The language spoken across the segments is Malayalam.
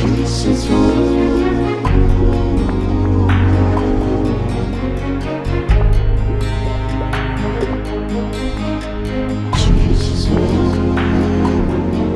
Jesus walk. Jesus walk.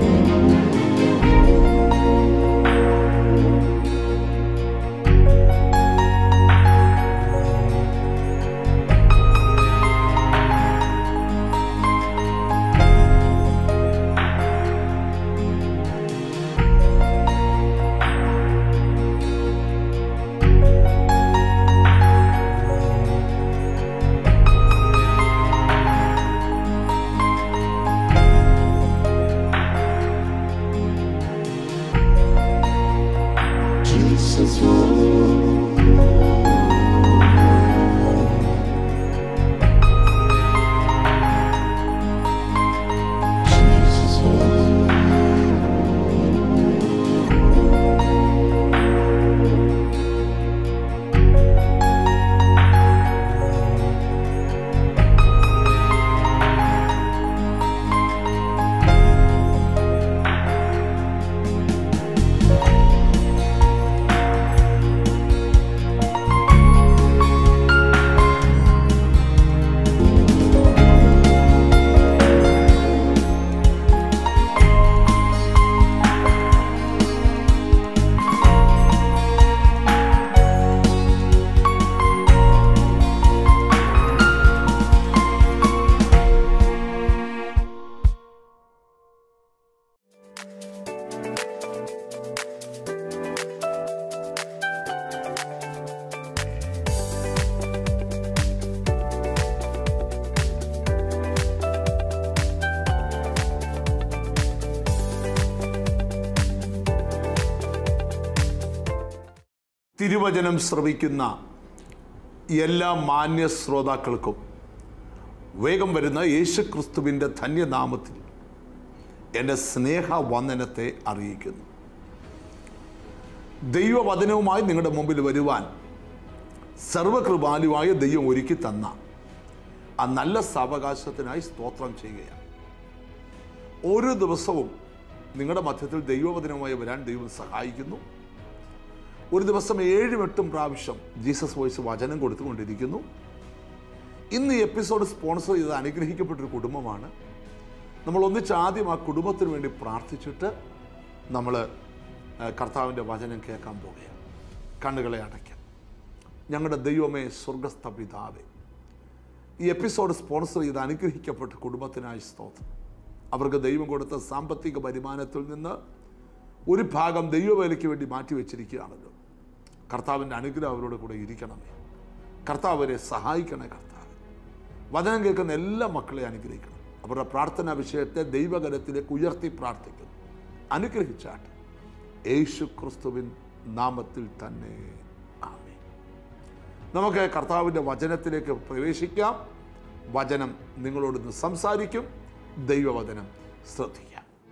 Jesus walk. Jesus walk. തിരുവചനം ശ്രവിക്കുന്ന എല്ലാ മാന്യ ശ്രോതാക്കൾക്കും വേഗം വരുന്ന യേശുക്രിസ്തുവിൻ്റെ ധന്യനാമത്തിൽ എൻ്റെ സ്നേഹ വന്ദനത്തെ അറിയിക്കുന്നു ദൈവവചനവുമായി നിങ്ങളുടെ മുമ്പിൽ വരുവാൻ സർവകൃപാലുവായ ദൈവം ഒരുക്കി തന്ന ആ നല്ല സാവകാശത്തിനായി സ്തോത്രം ചെയ്യുകയാണ് ഓരോ ദിവസവും നിങ്ങളുടെ മധ്യത്തിൽ ദൈവവചനവുമായി വരാൻ ദൈവം സഹായിക്കുന്നു ഒരു ദിവസം ഏഴും എട്ടും പ്രാവശ്യം ജീസസ് വോയിസ് വചനം കൊടുത്തുകൊണ്ടിരിക്കുന്നു ഇന്ന് ഈ എപ്പിസോഡ് സ്പോൺസർ ചെയ്ത് അനുഗ്രഹിക്കപ്പെട്ടൊരു കുടുംബമാണ് നമ്മൾ ഒന്നിച്ച് ആദ്യം ആ കുടുംബത്തിന് വേണ്ടി പ്രാർത്ഥിച്ചിട്ട് നമ്മൾ കർത്താവിൻ്റെ വചനം കേൾക്കാൻ പോവുകയാണ് കണ്ണുകളെ അടയ്ക്കാം ഞങ്ങളുടെ ദൈവമേ സ്വർഗസ്ഥ പിതാവേ ഈ എപ്പിസോഡ് സ്പോൺസർ ചെയ്ത് അനുഗ്രഹിക്കപ്പെട്ട കുടുംബത്തിനായി സ്തോത്രം അവർക്ക് ദൈവം കൊടുത്ത സാമ്പത്തിക വരുമാനത്തിൽ നിന്ന് ഒരു ഭാഗം ദൈവവേലയ്ക്ക് വേണ്ടി മാറ്റിവെച്ചിരിക്കുകയാണല്ലോ കർത്താവിൻ്റെ അനുഗ്രഹം അവരോട് കൂടെ ഇരിക്കണമേ കർത്താവ് അവരെ സഹായിക്കണേ കർത്താവ് വചനം കേൾക്കുന്ന എല്ലാ മക്കളെ അനുഗ്രഹിക്കണം അവരുടെ പ്രാർത്ഥനാ വിഷയത്തെ ദൈവകരത്തിലേക്ക് ഉയർത്തി പ്രാർത്ഥിക്കുന്നു അനുഗ്രഹിച്ചാട്ടെ യേശു ക്രിസ്തുവിൻ നാമത്തിൽ തന്നെ ആമേൻ നമുക്ക് കർത്താവിൻ്റെ വചനത്തിലേക്ക് പ്രവേശിക്കാം വചനം നിങ്ങളോടൊന്ന് സംസാരിക്കും ദൈവവചനം ശ്രദ്ധിക്കാം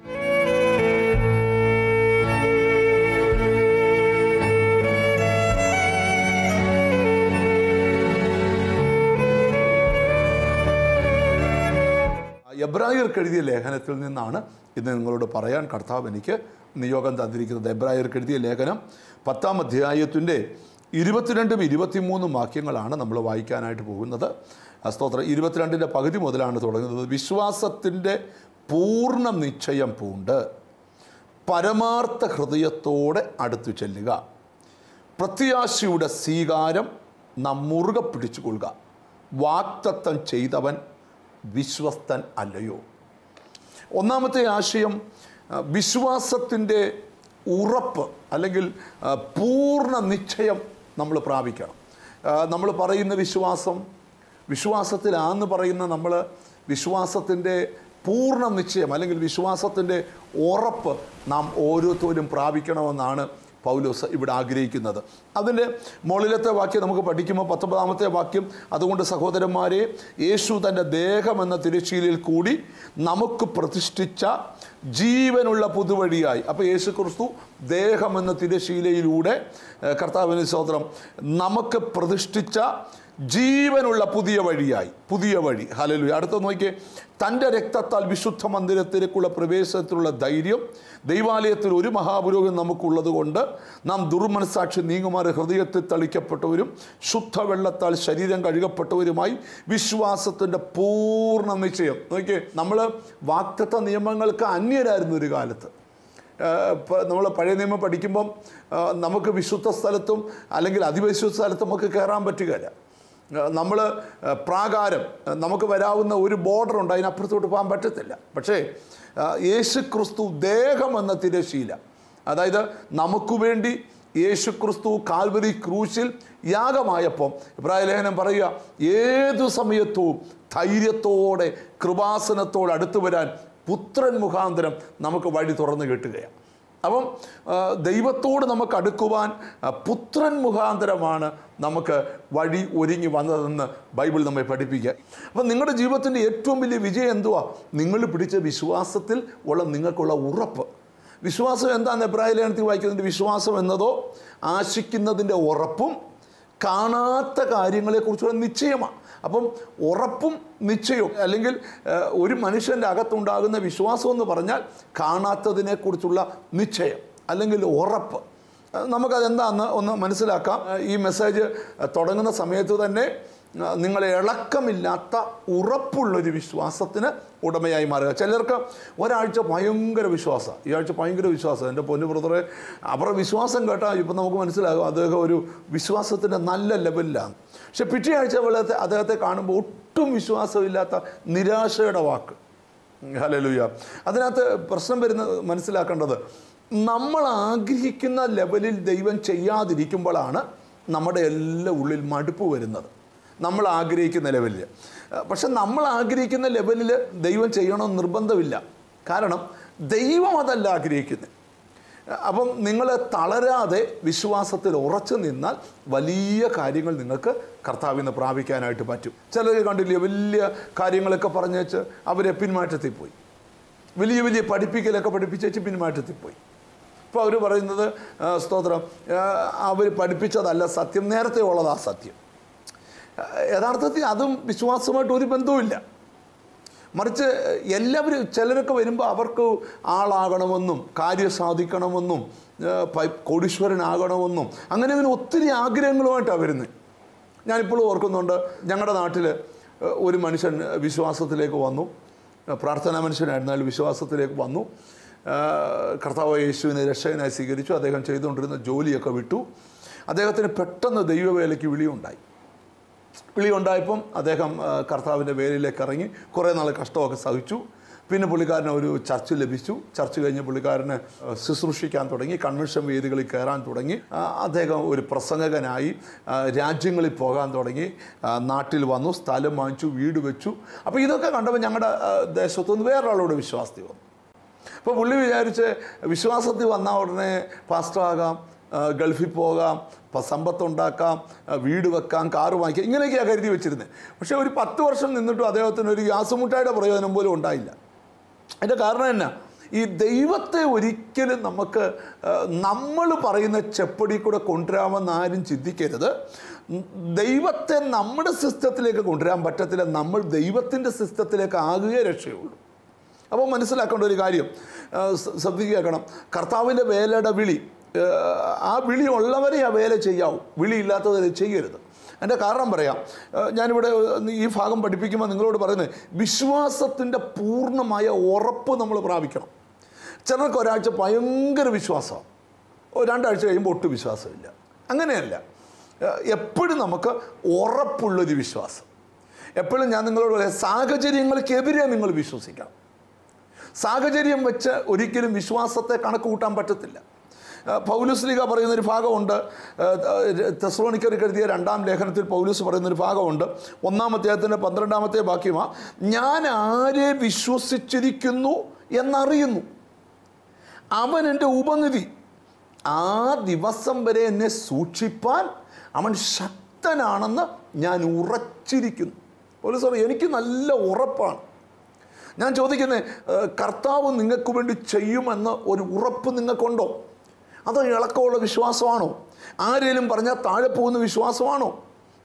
എബ്രായർക്ക് എഴുതിയ ലേഖനത്തിൽ നിന്നാണ് ഇന്ന് നിങ്ങളോട് പറയാൻ കർത്താവ് എനിക്ക് നിയോഗം തന്നിരിക്കുന്നത് എബ്രായർക്ക് എഴുതിയ ലേഖനം പത്താം അധ്യായത്തിൻ്റെ ഇരുപത്തിരണ്ടും ഇരുപത്തിമൂന്നും വാക്യങ്ങളാണ് നമ്മൾ വായിക്കാനായിട്ട് പോകുന്നത് ആ സ്തോത്രം ഇരുപത്തിരണ്ടിൻ്റെ പകുതി മുതലാണ് തുടങ്ങുന്നത് വിശ്വാസത്തിൻ്റെ പൂർണ്ണ നിശ്ചയം പൂണ്ട് പരമാർത്ഥ ഹൃദയത്തോടെ അടുത്തു ചെല്ലുക പ്രത്യാശയുടെ സ്വീകാരം നാം മുറുകെ പിടിച്ചുകൊള്ളുക വാക്തത്വം ചെയ്തവൻ വിശ്വസ്തൻ അല്ലയോ ഒന്നാമത്തെ ആശയം ആ, വിശ്വാസത്തിൻ്റെ ഉറപ്പ് അല്ലെങ്കിൽ ആ, പൂർണ്ണ നിശ്ചയം നമ്മൾ പ്രാപിക്കണം നമ്മൾ പറയുന്ന വിശ്വാസം വിശ്വാസത്തിലാന്ന് പറയുന്ന നമ്മൾ വിശ്വാസത്തിൻ്റെ പൂർണ്ണ നിശ്ചയം അല്ലെങ്കിൽ വിശ്വാസത്തിൻ്റെ ഉറപ്പ് നാം ഓരോരുത്തരും പ്രാപിക്കണമെന്നാണ് പൗലോസ് ഇവിടെ ആഗ്രഹിക്കുന്നത് അതിൻ്റെ മുകളിലത്തെ വാക്യം നമുക്ക് പഠിക്കുമ്പോൾ പത്തൊമ്പതാമത്തെ വാക്യം അതുകൊണ്ട് സഹോദരന്മാരെ യേശു തൻ്റെ ദേഹമെന്ന തിരശ്ശീലയിൽ കൂടി നമുക്ക് പ്രതിഷ്ഠിച്ച ജീവനുള്ള പുതുവഴിയായി അപ്പോൾ യേശു ക്രിസ്തു ദേഹമെന്ന തിരശ്ശീലയിലൂടെ ഏഹ്, കർത്താവിന് സ്തോത്രം നമുക്ക് പ്രതിഷ്ഠിച്ച ജീവനുള്ള പുതിയ വഴിയായി പുതിയ വഴി ഹലലു അടുത്ത നോക്കിയേ തൻ്റെ രക്തത്താൽ വിശുദ്ധ മന്ദിരത്തിലേക്കുള്ള പ്രവേശനത്തിലുള്ള ധൈര്യം ദൈവാലയത്തിൽ ഒരു മഹാപുരോഗം നമുക്കുള്ളത് കൊണ്ട് നാം ദുർമനസാക്ഷി നീങ്ങുമാറ് ഹൃദയത്തിൽ തളിക്കപ്പെട്ടവരും ശുദ്ധവെള്ളത്താൽ ശരീരം കഴുകപ്പെട്ടവരുമായി വിശ്വാസത്തിൻ്റെ പൂർണ്ണ നിശ്ചയം നോക്കിയേ നമ്മൾ വാക്തത്വ നിയമങ്ങൾക്ക് അന്യരായിരുന്നു ഒരു കാലത്ത് നമ്മൾ പഴയ നിയമം പഠിക്കുമ്പം ആ, നമുക്ക് വിശുദ്ധ സ്ഥലത്തും അല്ലെങ്കിൽ അതിവിശുദ്ധ സ്ഥലത്തും നമുക്ക് കയറാൻ പറ്റുകയില്ല നമ്മൾ പ്രാകാരം ആ, നമുക്ക് വരാവുന്ന ഒരു ബോർഡർ ഉണ്ട് അതിനപ്പുറത്തോട്ട് പോകാൻ പറ്റത്തില്ല പക്ഷേ ആ, യേശു ക്രിസ്തു ദേഹം എന്ന തിരശീല അതായത് നമുക്ക് വേണ്ടി യേശു ക്രിസ്തു കാൽവരി ക്രൂശിൽ യാഗമായപ്പം ഇബ്രാഹിം ലേഖനം പറയുക ഏതു സമയത്തും ധൈര്യത്തോടെ കൃപാസനത്തോട് അടുത്തു വരാൻ പുത്രൻ മുഖാന്തരം നമുക്ക് വഴി തുറന്നു കിട്ടുകയാണ് അപ്പം ആ, ദൈവത്തോട് നമുക്ക് അടുക്കുവാൻ ആ, പുത്രൻ മുഖാന്തരമാണ് നമുക്ക് വഴി ഒരുങ്ങി വന്നതെന്ന് ബൈബിൾ നമ്മെ പഠിപ്പിക്കുക അപ്പം നിങ്ങളുടെ ജീവിതത്തിൻ്റെ ഏറ്റവും വലിയ വിജയം എന്തുവാ നിങ്ങൾ പിടിച്ച വിശ്വാസത്തിൽ ഉള്ള നിങ്ങൾക്കുള്ള ഉറപ്പ് വിശ്വാസം എന്താണെന്ന് എബ്രാഹിം ലേഖനത്തിൽ വായിക്കുന്നതിൻ്റെ വിശ്വാസം എന്നതോ ആശിക്കുന്നതിൻ്റെ ഉറപ്പും കാണാത്ത കാര്യങ്ങളെക്കുറിച്ചുള്ള നിശ്ചയമാണ് അപ്പം ഉറപ്പും നിശ്ചയവും അല്ലെങ്കിൽ ഏഹ്, ഒരു മനുഷ്യൻ്റെ അകത്തുണ്ടാകുന്ന വിശ്വാസം എന്ന് പറഞ്ഞാൽ കാണാത്തതിനെക്കുറിച്ചുള്ള നിശ്ചയം അല്ലെങ്കിൽ ഉറപ്പ് ഏഹ്, നമുക്കതെന്താണെന്ന് ഒന്ന് മനസ്സിലാക്കാം ഏഹ്, ഈ മെസ്സേജ് തുടങ്ങുന്ന സമയത്ത് തന്നെ ഏഹ്, നിങ്ങളെ ഇളക്കമില്ലാത്ത ഉറപ്പുള്ളൊരു വിശ്വാസത്തിന് ഉടമയായി മാറുക ചിലർക്ക് ഒരാഴ്ച ഭയങ്കര വിശ്വാസം ഈ ആഴ്ച ഭയങ്കര വിശ്വാസം എൻ്റെ പൊന്നു ബ്രദറെ അവരുടെ വിശ്വാസം കേട്ടാൽ ഇപ്പം നമുക്ക് മനസ്സിലാകും അദ്ദേഹം ഒരു വിശ്വാസത്തിൻ്റെ നല്ല ലെവലിലാണ് പക്ഷെ പിറ്റേ ആഴ്ച അദ്ദേഹത്തെ അദ്ദേഹത്തെ കാണുമ്പോൾ ഒട്ടും വിശ്വാസമില്ലാത്ത നിരാശയുടെ വാക്ക് ഹലലുയ അതിനകത്ത് പ്രശ്നം വരുന്നത് മനസ്സിലാക്കേണ്ടത് നമ്മൾ ആഗ്രഹിക്കുന്ന ലെവലിൽ ദൈവം ചെയ്യാതിരിക്കുമ്പോഴാണ് നമ്മുടെ എല്ലാ ഉള്ളിൽ മടുപ്പ് വരുന്നത് നമ്മൾ ആഗ്രഹിക്കുന്ന ലെവലിൽ പക്ഷെ നമ്മൾ ആഗ്രഹിക്കുന്ന ലെവലിൽ ദൈവം ചെയ്യണമെന്ന് നിർബന്ധമില്ല കാരണം ദൈവം അതല്ല ആഗ്രഹിക്കുന്നത് അപ്പം നിങ്ങൾ തളരാതെ വിശ്വാസത്തിൽ ഉറച്ചു നിന്നാൽ വലിയ കാര്യങ്ങൾ നിങ്ങൾക്ക് കർത്താവിൽ നിന്ന് പ്രാപിക്കാനായിട്ട് പറ്റും ചിലർ കണ്ടില്ലേ വലിയ കാര്യങ്ങളൊക്കെ പറഞ്ഞേച്ച് അവരെ പിന്മാറ്റത്തിൽ പോയി വലിയ വലിയ പഠിപ്പിക്കലൊക്കെ പഠിപ്പിച്ചേച്ച് പിന്മാറ്റത്തിൽ പോയി ഇപ്പോൾ അവർ പറയുന്നത് ആ, സ്തോത്രം അവർ പഠിപ്പിച്ചതല്ല സത്യം നേരത്തെ ഉള്ളതാ സത്യം ആ, യഥാർത്ഥത്തിൽ അതും വിശ്വാസമായിട്ട് ഒരു ബന്ധവുമില്ല മറിച്ച് എല്ലാവരും ചിലരൊക്കെ വരുമ്പോൾ അവർക്ക് ആളാകണമെന്നും കാര്യം സാധിക്കണമെന്നും ഏഹ് പൈ- കോടീശ്വരനാകണമെന്നും അങ്ങനെ അങ്ങനെ ഒത്തിരി ആഗ്രഹങ്ങളുമായിട്ടാണ് വരുന്നത് ഞാനിപ്പോഴും ഓർക്കുന്നുണ്ട് ഞങ്ങളുടെ നാട്ടിൽ ഏഹ് ഒരു മനുഷ്യൻ വിശ്വാസത്തിലേക്ക് വന്നു ഏഹ് പ്രാർത്ഥനാ മനുഷ്യനായിരുന്നാലും വിശ്വാസത്തിലേക്ക് വന്നു ഏഹ് കർത്താവ് യേശുവിനെ രക്ഷകനായി സ്വീകരിച്ചു അദ്ദേഹം ചെയ്തുകൊണ്ടിരുന്ന ജോലിയൊക്കെ വിട്ടു അദ്ദേഹത്തിന് പെട്ടെന്ന് ദൈവവേലയ്ക്ക് വിളിയുണ്ടായി വിളി ഉണ്ടായപ്പം അദ്ദേഹം ആ, കർത്താവിൻ്റെ വേലിലേക്ക് ഇറങ്ങി കുറേ നാൾ കഷ്ടമൊക്കെ സഹിച്ചു പിന്നെ പുള്ളിക്കാരന് ഒരു ചർച്ച് ലഭിച്ചു ചർച്ച് കഴിഞ്ഞ് പുള്ളിക്കാരന് ആ, ശുശ്രൂഷിക്കാൻ തുടങ്ങി കൺവെൻഷൻ വേദികളിൽ കയറാൻ തുടങ്ങി ആ, അദ്ദേഹം ഒരു പ്രസംഗകനായി ആ, രാജ്യങ്ങളിൽ പോകാൻ തുടങ്ങി ആ, നാട്ടിൽ വന്നു സ്ഥലം വാങ്ങിച്ചു വീട് വെച്ചു അപ്പോൾ ഇതൊക്കെ കണ്ടപ്പോൾ ഞങ്ങളുടെ ആ, ദേശത്തുനിന്ന് വേറൊരാളോട് വിശ്വാസത്തിൽ വന്നു അപ്പോൾ പുള്ളി വിചാരിച്ച് വിശ്വാസത്തിൽ വന്നാൽ ഉടനെ പാസ്റ്ററാകാം ആ, ഗൾഫിൽ പോകാം പ- സമ്പത്തുണ്ടാക്കാം ആ, വീട് വെക്കാം കാറ് വാങ്ങിക്കാം ഇങ്ങനെയൊക്കെയാണ് കരുതി വെച്ചിരുന്നത് പക്ഷേ ഒരു പത്ത് വർഷം നിന്നിട്ടും അദ്ദേഹത്തിന് ഒരു ഗ്യാസ് മുട്ടായുടെ പ്രയോജനം പോലും ഉണ്ടായില്ല അതിൻ്റെ കാരണം എന്നാ ഈ ദൈവത്തെ ഒരിക്കലും നമുക്ക് നമ്മൾ പറയുന്ന ചെപ്പടി കൂടെ കൊണ്ടുവരാമെന്ന് ആരും ചിന്തിക്കരുത് ഉം, ദൈവത്തെ നമ്മുടെ സിസ്റ്റത്തിലേക്ക് കൊണ്ടുവരാൻ പറ്റത്തില്ല നമ്മൾ ദൈവത്തിൻ്റെ സിസ്റ്റത്തിലേക്ക് ആകുകയേ രക്ഷയുള്ളൂ അപ്പോൾ മനസ്സിലാക്കേണ്ട ഒരു കാര്യം ആ, സ- ശ്രദ്ധിക്കുക കേൾക്കണം കർത്താവിൻ്റെ വേലയുടെ വിളി ആ, ആ വിളി ഉള്ളവരെ ആ വേല ചെയ്യാവൂ വിളി ഇല്ലാത്തവരെ ചെയ്യരുത് എൻ്റെ കാരണം പറയാം ആ, ഞാനിവിടെ ഈ ഭാഗം പഠിപ്പിക്കുമ്പോൾ നിങ്ങളോട് പറയുന്നത് വിശ്വാസത്തിൻ്റെ പൂർണ്ണമായ ഉറപ്പ് നമ്മൾ പ്രാപിക്കണം ചിലർക്ക് ഒരാഴ്ച ഭയങ്കര വിശ്വാസമാണ് ഒരു രണ്ടാഴ്ച കഴിയുമ്പോൾ ഒട്ടും വിശ്വാസമില്ല അങ്ങനെയല്ല എപ്പോഴും നമുക്ക് ഉറപ്പുള്ളൊരു വിശ്വാസം എപ്പോഴും ഞാൻ നിങ്ങളോട് പറയാം സാഹചര്യങ്ങൾക്കെതിരെ നിങ്ങൾ വിശ്വസിക്കണം സാഹചര്യം വെച്ച് ഒരിക്കലും വിശ്വാസത്തെ കണക്ക് കൂട്ടാൻ പറ്റത്തില്ല ആ, പൗലുസ് ലീഗ പറയുന്നൊരു ഭാഗമുണ്ട് തെസ്ലോണിക്കർ എഴുതിയ രണ്ടാം ലേഖനത്തിൽ പൗലൂസ് പറയുന്നൊരു ഭാഗമുണ്ട് ഒന്നാം അധ്യായത്തിൻ്റെ പന്ത്രണ്ടാമത്തെ വാക്യമാണ് ഞാൻ ആരെ വിശ്വസിച്ചിരിക്കുന്നു എന്നറിയുന്നു അവൻ എൻ്റെ ഉപനിധി ആ ദിവസം വരെ എന്നെ സൂക്ഷിപ്പാൻ അവൻ ശക്തനാണെന്ന് ഞാൻ ഉറച്ചിരിക്കുന്നു പോലീസ് പറയും എനിക്ക് നല്ല ഉറപ്പാണ് ഞാൻ ചോദിക്കുന്നത് ഏഹ്, കർത്താവ് നിങ്ങൾക്ക് വേണ്ടി ചെയ്യുമെന്ന് ഒരു ഉറപ്പ് നിങ്ങൾക്കുണ്ടോ അതോ ഇളക്കമുള്ള വിശ്വാസമാണോ ആരേലും പറഞ്ഞാൽ താഴെ പോകുന്ന വിശ്വാസമാണോ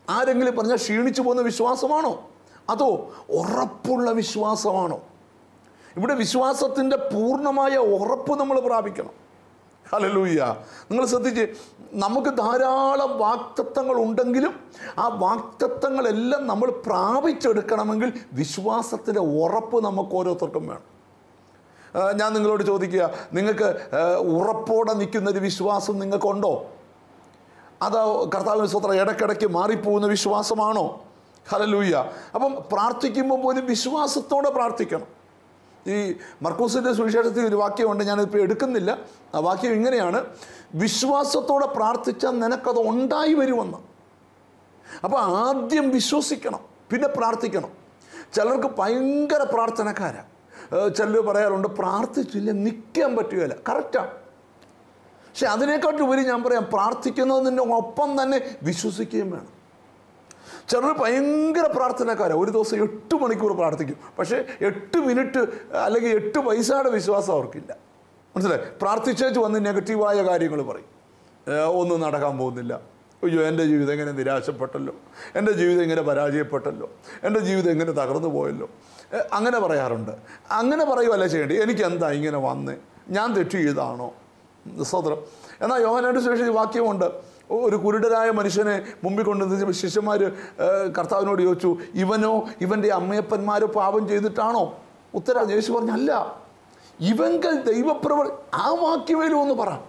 ആരെങ്കിലും പറഞ്ഞാൽ ക്ഷീണിച്ചു പോകുന്ന വിശ്വാസമാണോ അതോ ഉറപ്പുള്ള വിശ്വാസമാണോ ഇവിടെ വിശ്വാസത്തിൻ്റെ പൂർണ്ണമായ ഉറപ്പ് നമ്മൾ പ്രാപിക്കണം ഹലലൂയ്യ നിങ്ങൾ ശ്രദ്ധിച്ച് നമുക്ക് ധാരാളം വാക്തത്വങ്ങൾ ഉണ്ടെങ്കിലും ആ വാക്തത്വങ്ങളെല്ലാം നമ്മൾ പ്രാപിച്ചെടുക്കണമെങ്കിൽ വിശ്വാസത്തിൻ്റെ ഉറപ്പ് നമുക്ക് ഓരോരുത്തർക്കും വേണം ആ, ഞാൻ നിങ്ങളോട് ചോദിക്കുക നിങ്ങൾക്ക് ആ, ഉറപ്പോടെ നിൽക്കുന്നൊരു വിശ്വാസം നിങ്ങൾക്കുണ്ടോ അത് കർത്താവിന് സ്വത്രം ഇടയ്ക്കിടയ്ക്ക് മാറിപ്പോകുന്ന വിശ്വാസമാണോ ഹലലൂയ്യ അപ്പം പ്രാർത്ഥിക്കുമ്പോൾ പോലും വിശ്വാസത്തോടെ പ്രാർത്ഥിക്കണം ഈ മർക്കൂസിൻ്റെ സുവിശേഷത്തിൽ ഒരു വാക്യമുണ്ട് ഞാനിപ്പോൾ എടുക്കുന്നില്ല ആ വാക്യം ഇങ്ങനെയാണ് വിശ്വാസത്തോടെ പ്രാർത്ഥിച്ചാൽ നിനക്കത് ഉണ്ടായി വരുമെന്ന് അപ്പോൾ ആദ്യം വിശ്വസിക്കണം പിന്നെ പ്രാർത്ഥിക്കണം ചിലർക്ക് ഭയങ്കര പ്രാർത്ഥനക്കാരാണ് ചിലർ പറയാറുണ്ട് പ്രാർത്ഥിച്ചില്ല നിൽക്കാൻ പറ്റുകയില്ല കറക്റ്റാണ് പക്ഷെ അതിനേക്കാട്ടും ഉപരി ഞാൻ പറയാം പ്രാർത്ഥിക്കുന്നതിൻ്റെ ഒപ്പം തന്നെ വിശ്വസിക്കുകയും വേണം ചിലർ ഭയങ്കര പ്രാർത്ഥനക്കാരാണ് ഒരു ദിവസം എട്ട് മണിക്കൂർ പ്രാർത്ഥിക്കും പക്ഷേ എട്ട് മിനിറ്റ് അല്ലെങ്കിൽ എട്ട് പൈസയുടെ വിശ്വാസം അവർക്കില്ല മനസ്സിലായി പ്രാർത്ഥിച്ചേച്ച് വന്ന് നെഗറ്റീവായ കാര്യങ്ങൾ പറയും ഏഹ് ഒന്നും നടക്കാൻ പോകുന്നില്ല അയ്യോ എൻ്റെ ജീവിതം ഇങ്ങനെ നിരാശപ്പെട്ടല്ലോ എൻ്റെ ജീവിതം ഇങ്ങനെ പരാജയപ്പെട്ടല്ലോ എൻ്റെ ജീവിതം ഇങ്ങനെ തകർന്നു പോയല്ലോ ഏഹ് അങ്ങനെ പറയാറുണ്ട് അങ്ങനെ പറയുമല്ല ചെയ്യേണ്ടി എനിക്ക് എന്താ ഇങ്ങനെ വന്ന് ഞാൻ തെറ്റ് ചെയ്താണോ സ്വതന്ത്രം എന്നാൽ യോഹനാന്റെ സുരക്ഷ വാക്യമുണ്ട് ഒരു കുരുടരായ മനുഷ്യനെ മുമ്പിൽ കൊണ്ടുവന്ന് ശിഷ്യന്മാർ കർത്താവിനോട് ചോദിച്ചു ഇവനോ ഇവൻ്റെ അമ്മയപ്പന്മാരോ പാപം ചെയ്തിട്ടാണോ ഉത്തരം യേശു പറഞ്ഞു അല്ല ഇവങ്കൽ ദൈവപ്രവർ ആ വാക്യമേലും ഒന്ന് പറ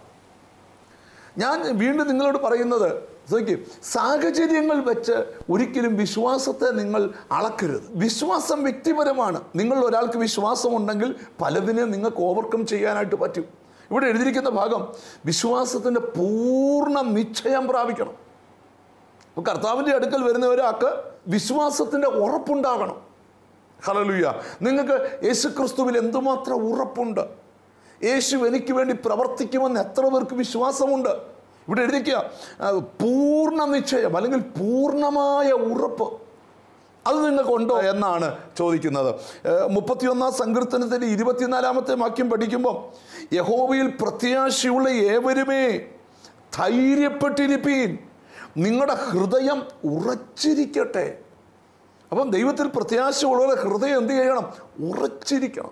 ഞാൻ വീണ്ടും നിങ്ങളോട് പറയുന്നത് നോക്കി സാഹചര്യങ്ങൾ വെച്ച് ഒരിക്കലും വിശ്വാസത്തെ നിങ്ങൾ അളക്കരുത് വിശ്വാസം വ്യക്തിപരമാണ് നിങ്ങൾ ഒരാൾക്ക് വിശ്വാസമുണ്ടെങ്കിൽ പലതിനെ നിങ്ങൾക്ക് ഓവർകം ചെയ്യാനായിട്ട് പറ്റും ഇവിടെ എഴുതിയിരിക്കുന്ന ഭാഗം വിശ്വാസത്തിൻ്റെ പൂർണ്ണ നിശ്ചയം പ്രാപിക്കണം അപ്പോൾ കർത്താവിൻ്റെ അടുക്കൽ വരുന്ന ഒരാൾക്ക് വിശ്വാസത്തിൻ്റെ ഉറപ്പുണ്ടാകണം ഹലലുയ്യ നിങ്ങൾക്ക് യേശു ക്രിസ്തുവിൽ എന്തുമാത്രം ഉറപ്പുണ്ട് യേശു എനിക്ക് വേണ്ടി പ്രവർത്തിക്കുമെന്ന് എത്ര പേർക്ക് വിശ്വാസമുണ്ട് ഇവിടെ എഴുതിക്കുക ആ, പൂർണ്ണ നിശ്ചയം അല്ലെങ്കിൽ പൂർണ്ണമായ ഉറപ്പ് അത് നിങ്ങൾക്കുണ്ടോ എന്നാണ് ചോദിക്കുന്നത് ഏഹ് മുപ്പത്തിയൊന്നാം സങ്കീർത്തനത്തിൻ്റെ ഇരുപത്തിനാലാമത്തെ വാക്യം പഠിക്കുമ്പോൾ യഹോവയിൽ പ്രത്യാശയുള്ള ഏവരുമേ ധൈര്യപ്പെട്ടിരിപ്പീൻ നിങ്ങളുടെ ഹൃദയം ഉറച്ചിരിക്കട്ടെ അപ്പം ദൈവത്തിൽ പ്രത്യാശയുള്ളവരുടെ ഹൃദയം എന്ത് ചെയ്യണം ഉറച്ചിരിക്കണം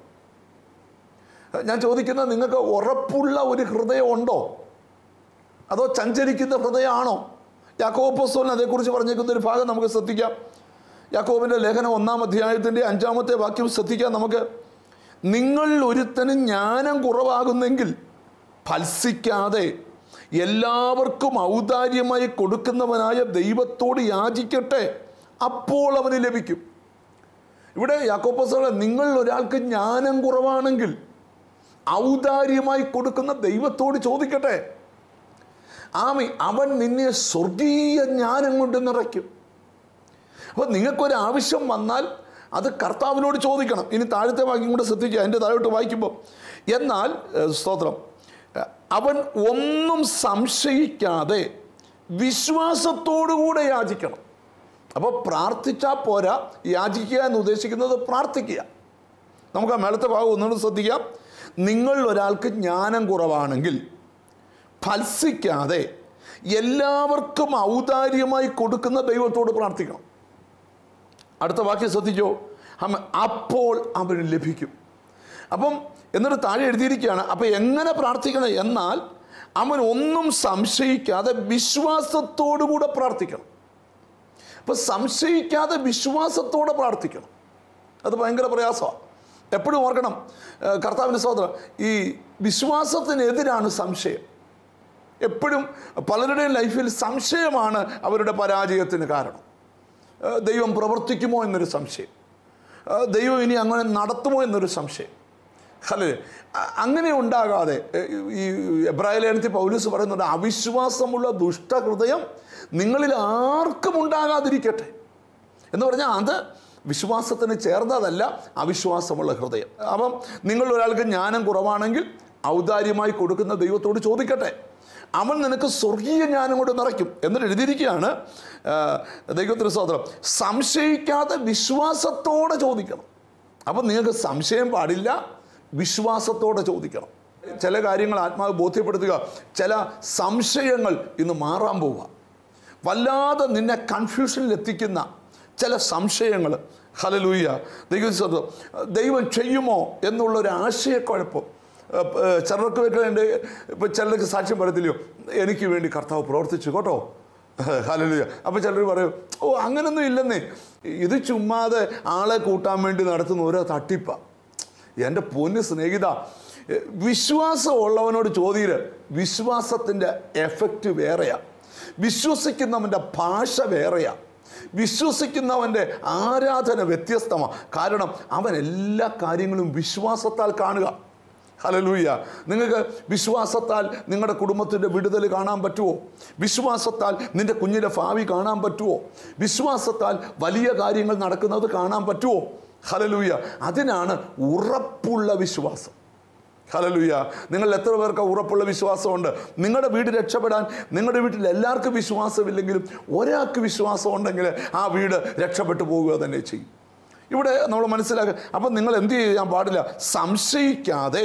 ഞാൻ ചോദിക്കുന്നത് നിങ്ങൾക്ക് ഉറപ്പുള്ള ഒരു ഹൃദയം ഉണ്ടോ അതോ ചഞ്ചരിക്കുന്ന ഹൃദയമാണോ യാക്കോപ്പോസ്തോലിന് അതേക്കുറിച്ച് പറഞ്ഞേക്കുന്ന ഒരു ഭാഗം നമുക്ക് ശ്രദ്ധിക്കാം യാക്കോബിൻ്റെ ലേഖനം ഒന്നാം അധ്യായത്തിൻ്റെ അഞ്ചാമത്തെ വാക്യം ശ്രദ്ധിക്കാം നമുക്ക് നിങ്ങൾ ഒരുത്തന് ജ്ഞാനം കുറവാകുന്നെങ്കിൽ ഫത്സിക്കാതെ എല്ലാവർക്കും ഔദാര്യമായി കൊടുക്കുന്നവനായ ദൈവത്തോട് യാചിക്കട്ടെ അപ്പോൾ അവന് ലഭിക്കും ഇവിടെ യാക്കോപ്പസോളെ നിങ്ങൾ ഒരാൾക്ക് ജ്ഞാനം കുറവാണെങ്കിൽ ഔദാര്യമായി കൊടുക്കുന്ന ദൈവത്തോട് ചോദിക്കട്ടെ ആമി അവൻ നിന്നെ സ്വർഗീയ ജ്ഞാനം കൊണ്ട് നിറയ്ക്കും അപ്പോൾ നിങ്ങൾക്കൊരാവശ്യം വന്നാൽ അത് കർത്താവിനോട് ചോദിക്കണം ഇനി താഴത്തെ വാക്യം കൂടെ ശ്രദ്ധിക്കുക അതിൻ്റെ താഴോട്ട് വായിക്കുമ്പോൾ എന്നാൽ ഏഹ്, സ്തോത്രം ഏഹ്, അവൻ ഒന്നും സംശയിക്കാതെ വിശ്വാസത്തോടുകൂടെ യാചിക്കണം അപ്പോൾ പ്രാർത്ഥിച്ചാൽ പോരാ യാചിക്കുക എന്ന് ഉദ്ദേശിക്കുന്നത് പ്രാർത്ഥിക്കുക നമുക്ക് ആ മേളത്തെ ഭാഗം ഒന്നുകൂടി ശ്രദ്ധിക്കാം നിങ്ങൾ ഒരാൾക്ക് ജ്ഞാനം കുറവാണെങ്കിൽ ഫത്സിക്കാതെ എല്ലാവർക്കും ഔദാര്യമായി കൊടുക്കുന്ന ദൈവത്തോട് പ്രാർത്ഥിക്കണം അടുത്ത വാക്യം ശ്രദ്ധിച്ചോ അമ്മ അപ്പോൾ അവന് ലഭിക്കും അപ്പം എന്നിട്ട് താഴെ എഴുതിയിരിക്കുകയാണ് അപ്പം എങ്ങനെ പ്രാർത്ഥിക്കണം എന്നാൽ അവൻ ഒന്നും സംശയിക്കാതെ വിശ്വാസത്തോടുകൂടെ പ്രാർത്ഥിക്കണം അപ്പം സംശയിക്കാതെ വിശ്വാസത്തോടെ പ്രാർത്ഥിക്കണം അത് ഭയങ്കര പ്രയാസമാണ് എപ്പോഴും ഓർക്കണം ഏഹ് കർത്താവിൻ്റെ സഹോദരൻ ഈ വിശ്വാസത്തിനെതിരാണ് സംശയം എപ്പോഴും പലരുടെയും ലൈഫിൽ സംശയമാണ് അവരുടെ പരാജയത്തിന് കാരണം ഏഹ് ദൈവം പ്രവർത്തിക്കുമോ എന്നൊരു സംശയം ഏഹ് ദൈവം ഇനി അങ്ങനെ നടത്തുമോ എന്നൊരു സംശയം അല്ലേ അ- അങ്ങനെ ഉണ്ടാകാതെ ഏഹ് ഈ എബ്രാഹിം ലേഖനത്തിൽ പൗലൂസ് പറയുന്നുണ്ട് അവിശ്വാസമുള്ള ദുഷ്ടഹൃദയം നിങ്ങളിൽ ആർക്കും ഉണ്ടാകാതിരിക്കട്ടെ എന്ന് പറഞ്ഞാൽ അത് വിശ്വാസത്തിന് ചേർന്നതല്ല അവിശ്വാസമുള്ള ഹൃദയം അപ്പം നിങ്ങൾ ഒരാൾക്ക് ജ്ഞാനം കുറവാണെങ്കിൽ ഔദാര്യമായി കൊടുക്കുന്ന ദൈവത്തോട് ചോദിക്കട്ടെ അവൻ നിനക്ക് സ്വർഗീയ ജ്ഞാനം കൊണ്ട് നിറയ്ക്കും എന്നിട്ട് എഴുതിയിരിക്കുകയാണ് ആ, ദൈവത്തിന് സ്തോത്രം സംശയിക്കാതെ വിശ്വാസത്തോടെ ചോദിക്കണം അപ്പം നിങ്ങൾക്ക് സംശയം പാടില്ല വിശ്വാസത്തോടെ ചോദിക്കണം ചില കാര്യങ്ങൾ ആത്മാവ് ബോധ്യപ്പെടുത്തുക ചില സംശയങ്ങൾ ഇന്ന് മാറാൻ പോവുക വല്ലാതെ നിന്നെ കൺഫ്യൂഷനിൽ എത്തിക്കുന്ന ചില സംശയങ്ങൾ ഹലലൂയ ദൈവം സ്വന്തം ദൈവം ചെയ്യുമോ എന്നുള്ളൊരു ആശയക്കുഴപ്പം ഏഹ്, ഏഹ്, ചിലർക്ക് വേണ്ടി ഇപ്പം ചിലർക്ക് സാക്ഷ്യം പറയത്തില്ലയോ എനിക്ക് വേണ്ടി കർത്താവ് പ്രവർത്തിച്ചു കേട്ടോ ഹലലുയ അപ്പോൾ ചിലർ പറയും ഓ അങ്ങനൊന്നും ഇല്ലെന്നേ ഇത് ചുമ്മാതെ ആളെ കൂട്ടാൻ വേണ്ടി നടത്തുന്ന ഓരോ തട്ടിപ്പാ എൻ്റെ പൊന്ന് സ്നേഹിത എ, വിശ്വാസമുള്ളവനോട് ചോദ്യം വിശ്വാസത്തിൻ്റെ എഫക്റ്റ് വേറെയാ വിശ്വസിക്കുന്നവൻ്റെ ഭാഷ വേറെയാ വിശ്വസിക്കുന്നവൻ്റെ ആരാധന വ്യത്യസ്തമാണ് കാരണം അവൻ എല്ലാ കാര്യങ്ങളും വിശ്വാസത്താൽ കാണുക ഹലലൂയ നിങ്ങൾക്ക് വിശ്വാസത്താൽ നിങ്ങളുടെ കുടുംബത്തിൻ്റെ വിടുതൽ കാണാൻ പറ്റുമോ വിശ്വാസത്താൽ നിൻ്റെ കുഞ്ഞിൻ്റെ ഭാവി കാണാൻ പറ്റുമോ വിശ്വാസത്താൽ വലിയ കാര്യങ്ങൾ നടക്കുന്നത് കാണാൻ പറ്റുമോ ഹലലൂയ അതിനാണ് ഉറപ്പുള്ള വിശ്വാസം ഹലലുയ നിങ്ങൾ എത്ര പേർക്ക് ഉറപ്പുള്ള വിശ്വാസമുണ്ട് നിങ്ങളുടെ വീട് രക്ഷപ്പെടാൻ നിങ്ങളുടെ വീട്ടിൽ എല്ലാവർക്കും വിശ്വാസമില്ലെങ്കിലും ഒരാൾക്ക് വിശ്വാസം ഉണ്ടെങ്കിൽ ആ വീട് രക്ഷപ്പെട്ടു പോവുക തന്നെ ചെയ്യും ഇവിടെ നമ്മൾ മനസ്സിലാക്കുക അപ്പം നിങ്ങൾ എന്ത് ചെയ്യാൻ പാടില്ല സംശയിക്കാതെ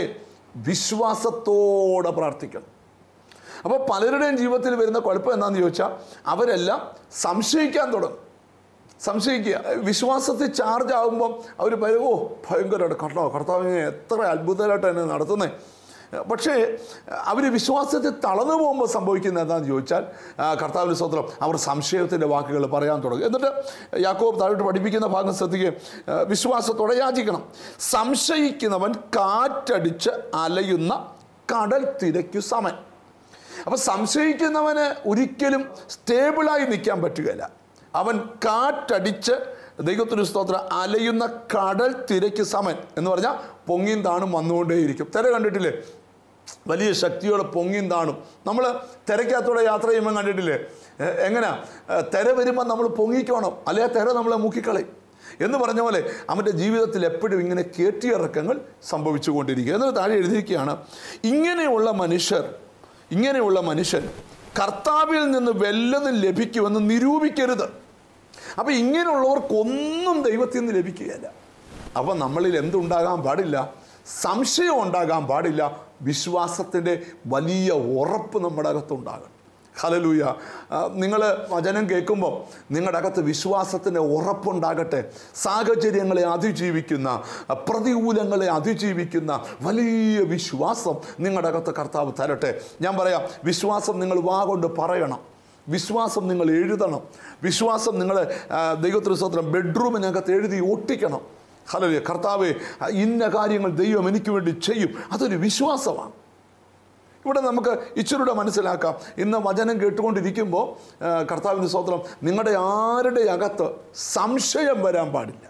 വിശ്വാസത്തോടെ പ്രാർത്ഥിക്കണം അപ്പോൾ പലരുടെയും ജീവിതത്തിൽ വരുന്ന കുഴപ്പം എന്താണെന്ന് ചോദിച്ചാൽ അവരെല്ലാം സംശയിക്കാൻ തുടങ്ങും സംശയിക്കുക വിശ്വാസത്തിൽ ചാർജ് ആകുമ്പം അവർ പറയും ഓ ഭയങ്കരമായിട്ട് കർത്താവ് കർത്താവിനെ എത്ര അത്ഭുതമായിട്ട് എന്നെ നടത്തുന്നത് പക്ഷേ അവർ വിശ്വാസത്തിൽ തളർന്നു പോകുമ്പോൾ സംഭവിക്കുന്നത് എന്താണെന്ന് ചോദിച്ചാൽ ആ, കർത്താവിൻ്റെ സ്വത്രം അവർ സംശയത്തിൻ്റെ വാക്കുകൾ പറയാൻ തുടങ്ങും എന്നിട്ട് യാക്കോബ് താഴോട്ട് പഠിപ്പിക്കുന്ന ഭാഗം ശ്രദ്ധിക്കുകയും ആ, വിശ്വാസത്തോടെ യാചിക്കണം സംശയിക്കുന്നവൻ കാറ്റടിച്ച് അലയുന്ന കടൽ തിരയ്ക്കു സമൻ അപ്പം സംശയിക്കുന്നവന് ഒരിക്കലും സ്റ്റേബിളായി നിൽക്കാൻ പറ്റുകയില്ല അവൻ കാറ്റടിച്ച് ദൈവത്തിന് സ്തോത്രം അലയുന്ന കടൽ തിരയ്ക്ക് സമൻ എന്ന് പറഞ്ഞാൽ പൊങ്ങിയും താണും വന്നുകൊണ്ടേയിരിക്കും തിര കണ്ടിട്ടില്ലേ വലിയ ശക്തിയോടെ പൊങ്ങിയും താണും നമ്മൾ തിരക്കകത്തൂടെ യാത്ര ചെയ്യുമ്പോൾ കണ്ടിട്ടില്ലേ എ- എങ്ങനെയാ ഏ, തിര വരുമ്പോൾ നമ്മൾ പൊങ്ങിക്കോണം അല്ലെ തിര നമ്മളെ മുക്കിക്കളയും എന്ന് പറഞ്ഞ പോലെ അവൻ്റെ ജീവിതത്തിൽ എപ്പോഴും ഇങ്ങനെ കേട്ടിയിറക്കങ്ങൾ സംഭവിച്ചുകൊണ്ടിരിക്കുക എന്നിട്ട് താഴെ എഴുതിയിരിക്കുകയാണ് ഇങ്ങനെയുള്ള മനുഷ്യർ ഇങ്ങനെയുള്ള മനുഷ്യൻ കർത്താവിൽ നിന്ന് വല്ലതും ലഭിക്കുമെന്ന് നിരൂപിക്കരുത് അപ്പം ഇങ്ങനെയുള്ളവർക്കൊന്നും ദൈവത്തിൽ നിന്ന് ലഭിക്കുകയില്ല അപ്പം നമ്മളിൽ എന്തുണ്ടാകാൻ പാടില്ല സംശയം ഉണ്ടാകാൻ പാടില്ല വിശ്വാസത്തിൻ്റെ വലിയ ഉറപ്പ് നമ്മുടെ അകത്തുണ്ടാകണം ഹലലൂയ നിങ്ങൾ വചനം കേൾക്കുമ്പോൾ നിങ്ങളുടെ അകത്ത് വിശ്വാസത്തിൻ്റെ ഉറപ്പുണ്ടാകട്ടെ സാഹചര്യങ്ങളെ അതിജീവിക്കുന്ന ആ, പ്രതികൂലങ്ങളെ അതിജീവിക്കുന്ന വലിയ വിശ്വാസം നിങ്ങളുടെ അകത്ത് കർത്താവ് തരട്ടെ ഞാൻ പറയാം വിശ്വാസം നിങ്ങൾ വാ കൊണ്ട് പറയണം വിശ്വാസം നിങ്ങൾ എഴുതണം വിശ്വാസം നിങ്ങൾ ദൈവത്തിന് സ്വത്രം ബെഡ്റൂമിനകത്ത് എഴുതി ഒട്ടിക്കണം ഹലോ കർത്താവെ ആ, ഇന്ന കാര്യങ്ങൾ ദൈവം എനിക്ക് വേണ്ടി ചെയ്യും അതൊരു വിശ്വാസമാണ് ഇവിടെ നമുക്ക് ഇച്ചിരൂടെ മനസ്സിലാക്കാം ഇന്ന് വചനം കേട്ടുകൊണ്ടിരിക്കുമ്പോൾ ആ, കർത്താവിൻ്റെ സ്വത്രം നിങ്ങളുടെ ആരുടെ അകത്ത് സംശയം വരാൻ പാടില്ല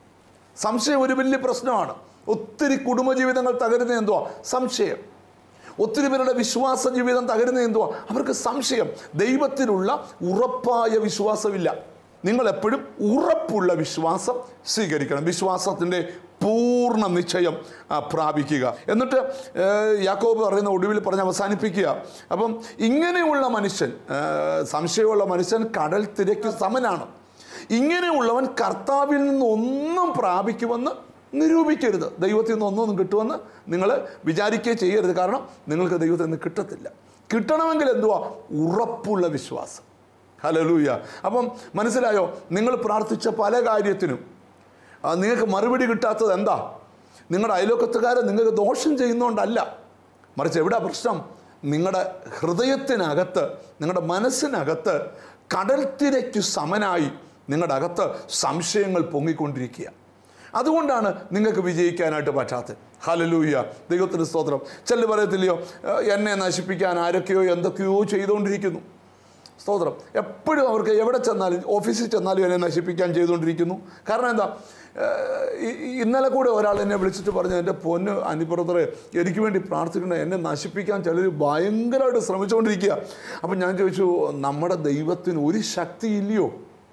സംശയം ഒരു വലിയ പ്രശ്നമാണ് ഒത്തിരി കുടുംബജീവിതങ്ങൾ തകരുന്നത് എന്തുവാ സംശയം ഒത്തിരി പേരുടെ വിശ്വാസ ജീവിതം തകരുന്നത് എന്തുവാ അവർക്ക് സംശയം ദൈവത്തിലുള്ള ഉറപ്പായ വിശ്വാസമില്ല നിങ്ങൾ എപ്പോഴും ഉറപ്പുള്ള വിശ്വാസം സ്വീകരിക്കണം വിശ്വാസത്തിൻ്റെ പൂർണ്ണ നിശ്ചയം ആ, പ്രാപിക്കുക എന്നിട്ട് ഏഹ്, യാക്കോബ് പറയുന്ന ഒടുവിൽ പറഞ്ഞ് അവസാനിപ്പിക്കുക അപ്പം ഇങ്ങനെയുള്ള മനുഷ്യൻ ഏഹ്, സംശയമുള്ള മനുഷ്യൻ കടൽ തിരക്ക് സമനാണ് ഇങ്ങനെയുള്ളവൻ കർത്താവിൽ നിന്ന് ഒന്നും പ്രാപിക്കുമെന്ന് നിരൂപിക്കരുത് ദൈവത്തിൽ നിന്ന് ഒന്നും കിട്ടുമെന്ന് നിങ്ങൾ വിചാരിക്കുകയും ചെയ്യരുത് കാരണം നിങ്ങൾക്ക് ദൈവത്തിൽ നിന്ന് കിട്ടത്തില്ല കിട്ടണമെങ്കിൽ എന്തുവാ ഉറപ്പുള്ള വിശ്വാസം ഹലലൂയ അപ്പം മനസ്സിലായോ നിങ്ങൾ പ്രാർത്ഥിച്ച പല കാര്യത്തിനും ആ, നിങ്ങൾക്ക് മറുപടി കിട്ടാത്തത് എന്താ നിങ്ങളുടെ അയലോക്കത്തുകാരെ നിങ്ങൾക്ക് ദോഷം ചെയ്യുന്നതുകൊണ്ടല്ല മറിച്ച് എവിടെ പ്രശ്നം നിങ്ങളുടെ ഹൃദയത്തിനകത്ത് നിങ്ങളുടെ മനസ്സിനകത്ത് കടൽ തിരയ്ക്കു സമനായി നിങ്ങളുടെ അകത്ത് സംശയങ്ങൾ പൊങ്ങിക്കൊണ്ടിരിക്കുക അതുകൊണ്ടാണ് നിങ്ങൾക്ക് വിജയിക്കാനായിട്ട് പറ്റാത്തത് ഹലലൂയ ദൈവത്തിന് സ്തോത്രം ചെല്ലു പറയത്തില്ലയോ "ഏഹ്, എന്നെ നശിപ്പിക്കാൻ ആരൊക്കെയോ എന്തൊക്കെയോ ചെയ്തുകൊണ്ടിരിക്കുന്നു സ്തോത്രം എപ്പോഴും അവർക്ക് എവിടെ ചെന്നാലും ഓഫീസിൽ ചെന്നാലും എന്നെ നശിപ്പിക്കാൻ ചെയ്തുകൊണ്ടിരിക്കുന്നു കാരണം എന്താ ഏഹ് ഇ- ഇ- ഇന്നലെ കൂടെ ഒരാൾ എന്നെ വിളിച്ചിട്ട് പറഞ്ഞു എൻ്റെ പൊന്ന് അനിപ്പുറത്തറെ എനിക്ക് വേണ്ടി പ്രാർത്ഥിക്കണേ എന്നെ നശിപ്പിക്കാൻ ചിലർ ഭയങ്കരമായിട്ട് ശ്രമിച്ചുകൊണ്ടിരിക്കുക അപ്പം ഞാൻ ചോദിച്ചു നമ്മുടെ ദൈവത്തിന് ഒരു ശക്തിയില്ലയോ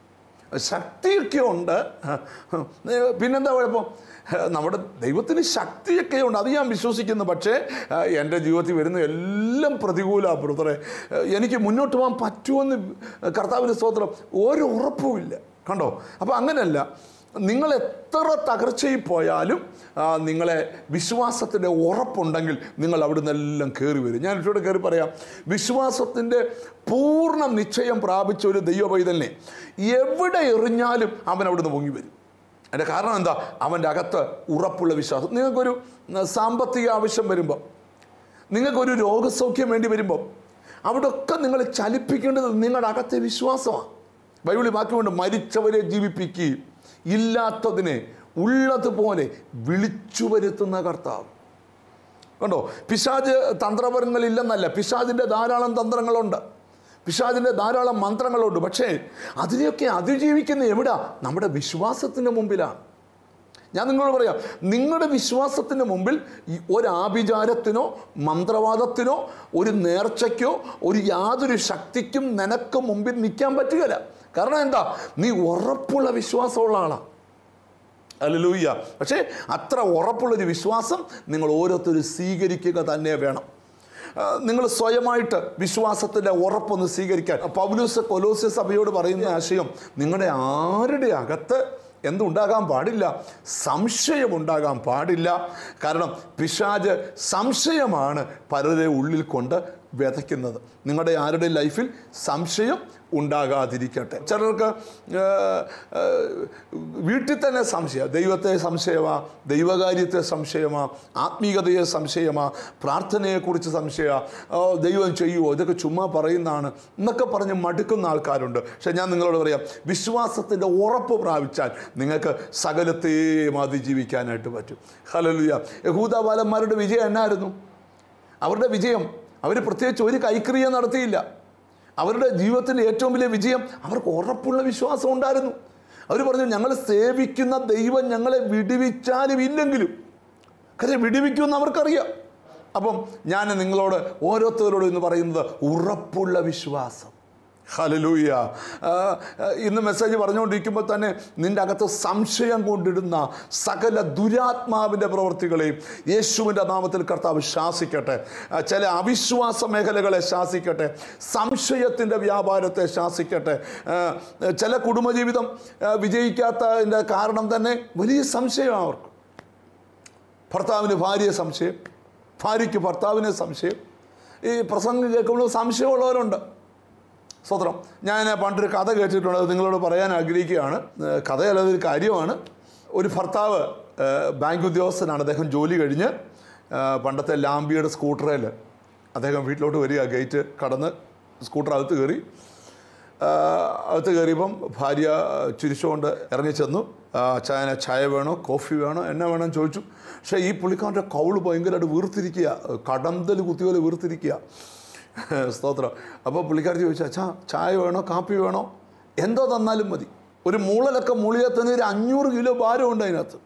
ശക്തിയൊക്കെ ഉണ്ട് പിന്നെന്താ കുഴപ്പം നമ്മുടെ ദൈവത്തിന് ശക്തിയൊക്കെ ഉണ്ട് അത് ഞാൻ വിശ്വസിക്കുന്നു പക്ഷേ എൻ്റെ ജീവിതത്തിൽ വരുന്ന എല്ലാം പ്രതികൂല ബ്രദറെ എനിക്ക് മുന്നോട്ട് പോകാൻ പറ്റുമെന്ന് കർത്താവിൻ്റെ സ്തോത്രം ഒരു ഉറപ്പുമില്ല കണ്ടോ അപ്പോൾ അങ്ങനെയല്ല നിങ്ങൾ എത്ര തകർച്ചയിൽ പോയാലും ആ, നിങ്ങളെ വിശ്വാസത്തിൻ്റെ ഉറപ്പുണ്ടെങ്കിൽ നിങ്ങൾ അവിടെ നിന്നെല്ലാം കയറി വരും ഞാൻ ഇവിടെ കയറി പറയാം വിശ്വാസത്തിൻ്റെ പൂർണ്ണ നിശ്ചയം പ്രാപിച്ച ഒരു ദൈവപൈതലിനെ എവിടെ എറിഞ്ഞാലും അവൻ അവിടെ നിന്ന് പൊങ്ങി വരും അതിൻ്റെ കാരണം എന്താ അവൻ്റെ അകത്ത് ഉറപ്പുള്ള വിശ്വാസം നിങ്ങൾക്കൊരു ഉം, സാമ്പത്തിക ആവശ്യം വരുമ്പോൾ നിങ്ങൾക്കൊരു രോഗസൗഖ്യം വേണ്ടി വരുമ്പോൾ അവിടെയൊക്കെ നിങ്ങൾ ചലിപ്പിക്കേണ്ടത് നിങ്ങളുടെ അകത്തെ വിശ്വാസമാണ് ബൈബിളിൽ വാക്കുകൊണ്ട് മരിച്ചവരെ ജീവിപ്പിക്കുകയും ഇല്ലാത്തതിനെ ഉള്ളതുപോലെ വിളിച്ചു വരുത്തുന്ന കർത്താവ് കണ്ടോ പിശാജ് തന്ത്രപരങ്ങളില്ലെന്നല്ല പിശാജിൻ്റെ ധാരാളം തന്ത്രങ്ങളുണ്ട് പിശാജിൻ്റെ ധാരാളം മന്ത്രങ്ങളുണ്ട് പക്ഷേ അതിനെയൊക്കെ അതിജീവിക്കുന്ന എവിടാ നമ്മുടെ വിശ്വാസത്തിൻ്റെ മുമ്പിലാണ് ഞാൻ നിങ്ങളോട് പറയാം നിങ്ങളുടെ വിശ്വാസത്തിന് മുമ്പിൽ ഈ ഒരു ആഭിചാരത്തിനോ മന്ത്രവാദത്തിനോ ഒരു നേർച്ചയ്ക്കോ ഒരു യാതൊരു ശക്തിക്കും നിനക്ക് മുമ്പിൽ നിൽക്കാൻ പറ്റുകയില്ല കാരണം എന്താ നീ ഉറപ്പുള്ള വിശ്വാസമുള്ള ആളാണ് അല്ലലൂയ്യ പക്ഷേ അത്ര ഉറപ്പുള്ളൊരു വിശ്വാസം നിങ്ങൾ ഓരോരുത്തരും സ്വീകരിക്കുക തന്നെ വേണം നിങ്ങൾ സ്വയമായിട്ട് വിശ്വാസത്തിൻ്റെ ഉറപ്പൊന്ന് സ്വീകരിക്കാൻ പൗലൂസ് കൊലോസ്യ സഭയോട് പറയുന്ന ആശയം നിങ്ങളുടെ ആരുടെ അകത്ത് എന്തുണ്ടാകാൻ പാടില്ല സംശയം ഉണ്ടാകാൻ പാടില്ല കാരണം പിശാജ് സംശയമാണ് പലരെ ഉള്ളിൽ കൊണ്ട് വിതയ്ക്കുന്നത് നിങ്ങളുടെ ആരുടെ ലൈഫിൽ സംശയം ഉണ്ടാകാതിരിക്കട്ടെ ചിലർക്ക് ആ, ആ, വീട്ടിൽ തന്നെ സംശയം ദൈവത്തെ സംശയമാ ദൈവകാര്യത്തെ സംശയമാ ആത്മീയതയെ സംശയമാ പ്രാർത്ഥനയെക്കുറിച്ച് സംശയമാ ഓ ദൈവം ചെയ്യുമോ ഇതൊക്കെ ചുമ്മാ പറയുന്നതാണ് എന്നൊക്കെ പറഞ്ഞ് മടുക്കുന്ന ആൾക്കാരുണ്ട് പക്ഷെ ഞാൻ നിങ്ങളോട് പറയാം വിശ്വാസത്തിൻ്റെ ഉറപ്പ് പ്രാപിച്ചാൽ നിങ്ങൾക്ക് സകലത്തെയും അതിജീവിക്കാനായിട്ട് പറ്റും ഹലലുയ യഹൂദാബാലന്മാരുടെ വിജയം എന്നായിരുന്നു അവരുടെ വിജയം അവർ പ്രത്യേകിച്ച് ഒരു കൈക്രിയ നടത്തിയില്ല അവരുടെ ജീവിതത്തിൻ്റെ ഏറ്റവും വലിയ വിജയം അവർക്ക് ഉറപ്പുള്ള വിശ്വാസം ഉണ്ടായിരുന്നു അവർ പറഞ്ഞു ഞങ്ങൾ സേവിക്കുന്ന ദൈവം ഞങ്ങളെ വിടുവിച്ചാലും ഇല്ലെങ്കിലും കാര്യം വിടുവിക്കുമെന്ന് അവർക്കറിയാം അപ്പം ഞാൻ നിങ്ങളോട് ഓരോരുത്തരോടും ഇന്ന് പറയുന്നത് ഉറപ്പുള്ള വിശ്വാസം ഹലലൂയ ആ, ആ, ഇന്ന് മെസ്സേജ് പറഞ്ഞുകൊണ്ടിരിക്കുമ്പോൾ തന്നെ നിൻ്റെ അകത്ത് സംശയം കൊണ്ടിടുന്ന സകല ദുരാത്മാവിൻ്റെ പ്രവൃത്തികളെയും യേശുവിൻ്റെ നാമത്തിൽ കർത്താവ് ശാസിക്കട്ടെ ആ, ചില അവിശ്വാസ മേഖലകളെ ശാസിക്കട്ടെ സംശയത്തിൻ്റെ വ്യാപാരത്തെ ശാസിക്കട്ടെ ആ, ചില കുടുംബജീവിതം ആ, വിജയിക്കാത്തതിൻ്റെ കാരണം തന്നെ വലിയ സംശയമാണ് അവർക്ക് ഭർത്താവിന് ഭാര്യയെ സംശയം ഭാര്യയ്ക്ക് ഭർത്താവിനെ സംശയം ഈ പ്രസംഗം കേൾക്കുമ്പോൾ സംശയമുള്ളവരുണ്ട് സ്വത്രം ഞാൻ പണ്ടൊരു കഥ കേട്ടിട്ടുണ്ട് അത് നിങ്ങളോട് പറയാൻ ആഗ്രഹിക്കുകയാണ് ഏഹ് കഥയല്ല അതൊരു കാര്യമാണ് ഒരു ഭർത്താവ് ഏഹ് ബാങ്ക് ഉദ്യോഗസ്ഥനാണ് അദ്ദേഹം ജോലി കഴിഞ്ഞ് ഏഹ് പണ്ടത്തെ ലാംബിയുടെ സ്കൂട്ടറിൽ അദ്ദേഹം വീട്ടിലോട്ട് വരിക ഗേറ്റ് കടന്ന് സ്കൂട്ടർ അകത്ത് കയറി ആഹ് അകത്ത് കയറിയപ്പം ഭാര്യ ചിരിച്ചുകൊണ്ട് ഇറങ്ങി ചെന്നു ചായ ചായ വേണോ കോഫി വേണോ എന്നെ വേണം ചോദിച്ചു പക്ഷേ ഈ പുള്ളിക്കാരൻ്റെ കൗള് ഭയങ്കരമായിട്ട് വീർത്തിരിക്കുക കടന്തൽ കുത്തിയോലെ വീർത്തിരിക്കുക സ്തോത്രം അപ്പോൾ പുള്ളിക്കാരത്തി ചോദിച്ചു അച്ഛാ ചായ വേണോ കാപ്പി വേണോ എന്തോ തന്നാലും മതി ഒരു മൂളലൊക്കെ മൂളിയാൽ തന്നെ ഒരു അഞ്ഞൂറ് കിലോ ഭാരമുണ്ട് അതിനകത്ത്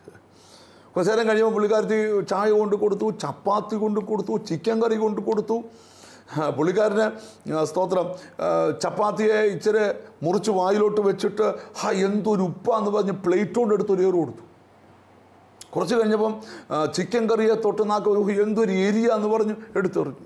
കുറച്ച് നേരം കഴിയുമ്പോൾ പുള്ളിക്കാരത്തി ചായ കൊണ്ട് കൊടുത്തു ചപ്പാത്തി കൊണ്ട് കൊടുത്തു ചിക്കൻ കറി കൊണ്ട് കൊടുത്തു ആ, പുള്ളിക്കാരന് ആ, സ്തോത്രം ആ, ചപ്പാത്തിയെ ഇച്ചിരി മുറിച്ച് വായിലോട്ട് വെച്ചിട്ട് ഹാ എന്തൊരു ഉപ്പാന്ന് പറഞ്ഞ് പ്ലേറ്റ് കൊണ്ട് എടുത്ത് ഒരു ഏറ് കൊടുത്തു കുറച്ച് കഴിഞ്ഞപ്പം ആ, ചിക്കൻ കറിയെ തൊട്ട് നാക്ക് ഒരു എന്തൊരു ഏരിയ എന്ന് പറഞ്ഞ് എടുത്തെറിഞ്ഞു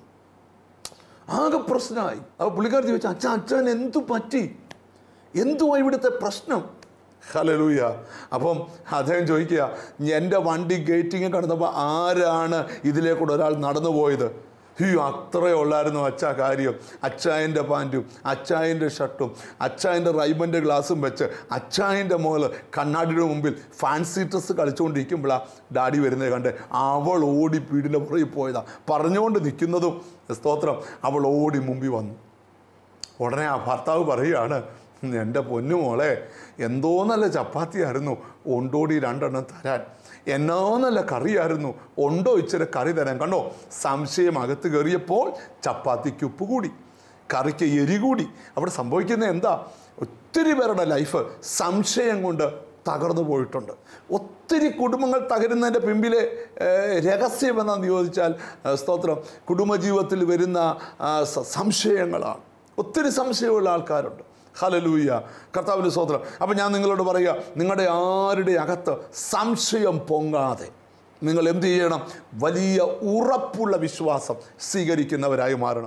ആകെ പ്രശ്നമായി അപ്പോൾ പുള്ളിക്കാരത്തി ചോദിച്ചു അച്ഛൻ അച്ഛൻ എന്തു പറ്റി എന്തുവാ ഇവിടുത്തെ പ്രശ്നം ഹലലൂയ അപ്പം അദ്ദേഹം ചോദിക്കുക എൻ്റെ വണ്ടി ഗേറ്റിങ് കടന്നപ്പോൾ ആരാണ് ഇതിലേക്കൂടെ ഒരാൾ നടന്നു പോയത് അയ്യോ അത്രയേ ഉള്ളായിരുന്നു അച്ഛാ കാര്യം അച്ചായൻ്റെ പാൻറ്റും അച്ചായൻ്റെ ഷർട്ടും അച്ചായൻ്റെ റൈബൻ്റെ ഗ്ലാസും വെച്ച് അച്ചായൻ്റെ മോള് കണ്ണാടിയുടെ മുമ്പിൽ ഫാൻസി ഡ്രസ്സ് കളിച്ചുകൊണ്ടിരിക്കുമ്പോഴാണ് ഡാഡി വരുന്നത് കണ്ട് അവൾ ഓടി വീടിൻ്റെ പുറകിൽ പോയതാ പറഞ്ഞുകൊണ്ട് നിൽക്കുന്നതും സ്തോത്രം അവൾ ഓടി മുമ്പിൽ വന്നു ഉടനെ ആ ഭർത്താവ് പറയുകയാണ് എൻ്റെ പൊന്നു മോളെ എന്തോ നല്ല ചപ്പാത്തിയായിരുന്നു ഉണ്ടോടി രണ്ടെണ്ണം തരാൻ എന്നോ നല്ല കറിയായിരുന്നു ഉണ്ടോ ഇച്ചിരി കറി തരാൻ കണ്ടോ സംശയം അകത്ത് കയറിയപ്പോൾ ചപ്പാത്തിക്ക് ഉപ്പ് കൂടി കറിക്ക് എരി കൂടി അവിടെ സംഭവിക്കുന്നത് എന്താ ഒത്തിരി പേരുടെ ലൈഫ് സംശയം കൊണ്ട് തകർന്നു പോയിട്ടുണ്ട് ഒത്തിരി കുടുംബങ്ങൾ തകരുന്നതിൻ്റെ പിമ്പിലെ ഏഹ്, രഹസ്യം എന്താണെന്ന് ചോദിച്ചാൽ ഏഹ്, സ്തോത്രം കുടുംബജീവിതത്തിൽ വരുന്ന ആ, സ- സംശയങ്ങളാണ് ഒത്തിരി സംശയമുള്ള ആൾക്കാരുണ്ട് ഹലലൂയ കർത്താവിൻ്റെ സ്തോത്രം അപ്പം ഞാൻ നിങ്ങളോട് പറയുക നിങ്ങളുടെ ആരുടെ അകത്ത് സംശയം പൊങ്ങാതെ നിങ്ങൾ എന്ത് ചെയ്യണം വലിയ ഉറപ്പുള്ള വിശ്വാസം സ്വീകരിക്കുന്നവരായി മാറണം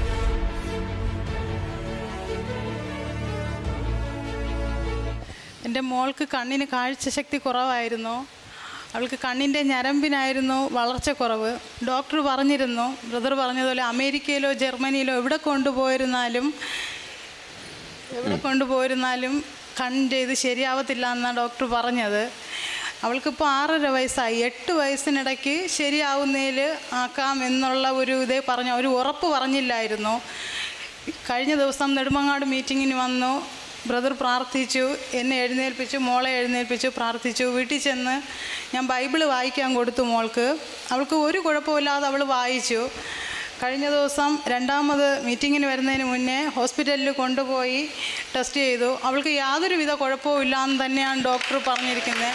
എൻ്റെ എൻ്റെ മോൾക്ക് കണ്ണിന് കാഴ്ചശക്തി കുറവായിരുന്നു അവൾക്ക് കണ്ണിൻ്റെ ഞരമ്പിനായിരുന്നു വളർച്ച കുറവ് ഡോക്ടർ പറഞ്ഞിരുന്നു ബ്രദർ പറഞ്ഞതുപോലെ അമേരിക്കയിലോ ജർമ്മനിയിലോ എവിടെ കൊണ്ടുപോയിരുന്നാലും എവിടെ കൊണ്ടുപോയിരുന്നാലും കണ്ണിൻ്റെ ഇത് ശരിയാവത്തില്ല എന്നാണ് ഡോക്ടർ പറഞ്ഞത് അവൾക്കിപ്പോൾ ആറര വയസ്സായി എട്ട് വയസ്സിനിടയ്ക്ക് ശരിയാവുന്നതിൽ ആക്കാം എന്നുള്ള ഒരു ഇതേ പറഞ്ഞ ഒരു ഉറപ്പ് പറഞ്ഞില്ലായിരുന്നു കഴിഞ്ഞ ദിവസം നെടുമങ്ങാട് മീറ്റിങ്ങിന് വന്നു ബ്രദർ പ്രാർത്ഥിച്ചു എന്നെ എഴുന്നേൽപ്പിച്ചു മോളെ എഴുന്നേൽപ്പിച്ചു പ്രാർത്ഥിച്ചു വീട്ടിൽ ചെന്ന് ഞാൻ ബൈബിള് വായിക്കാൻ കൊടുത്തു മോൾക്ക് അവൾക്ക് ഒരു കുഴപ്പമില്ലാതെ അവൾ വായിച്ചു കഴിഞ്ഞ ദിവസം രണ്ടാമത് മീറ്റിങ്ങിന് വരുന്നതിന് മുന്നേ ഹോസ്പിറ്റലിൽ കൊണ്ടുപോയി ടെസ്റ്റ് ചെയ്തു അവൾക്ക് യാതൊരുവിധ കുഴപ്പവും ഇല്ലാന്ന് തന്നെയാണ് ഡോക്ടർ പറഞ്ഞിരിക്കുന്നത്